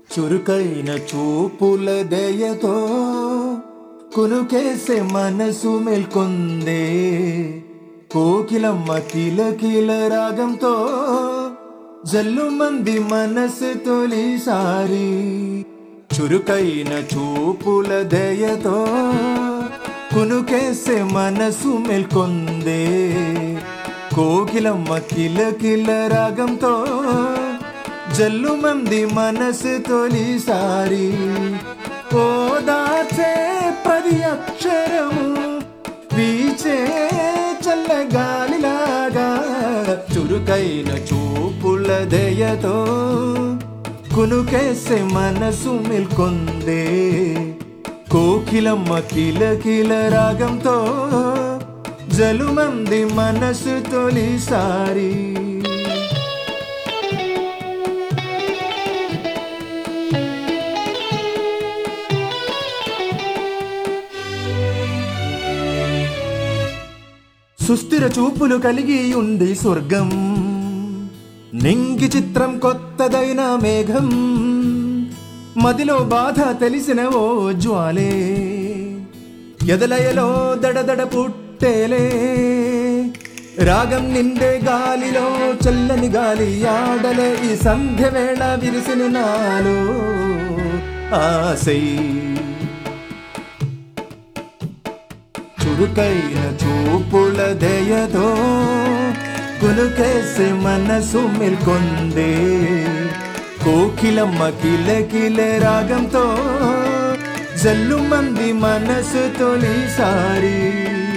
చురుకైన చూపుల దయతో కునుకేసే మనసు మేల్కొందే కోకిలమ్మ కిలకిల రాగంతో జల్లు మంది మనసు తొలిసారి చురుకైన చూపుల దయతో కునుకేసే మనసు మేల్కొందే కోకిలమ్మ కిలకిల రాగంతో జల్లు మంది మనసు తొలిసారి ఓదాచే ప్రతి అక్షరము వీచే చల్లగాలిలాగా చురుకైన చూపుల దయతో కునుకేసే మనసు మేల్కొందే కోకిలమ్మ కిలకిల రాగంతో జలుమంది మనసు తొలిసారి సుస్థిర చూపులు కలిగి ఉంది స్వర్గం నింగి చిత్రం కొత్తదైన మేఘం మదిలో బాధ తెలిసిన ఓ జ్వాలే ఎదలయలో దడదడ పుట్టేలే రాగం నిండే గాలిలో చల్లని గాలి ఆడలే ఈ సంధ్య వేళ విరిసిన నాలో ఆశై చురుకైన చూపుల దయతో కులుకేసి మనసు మేల్కొందే కోకిలమ్మ కిలకిల రాగంతో జల్లు మంది మనసు తొలిసారి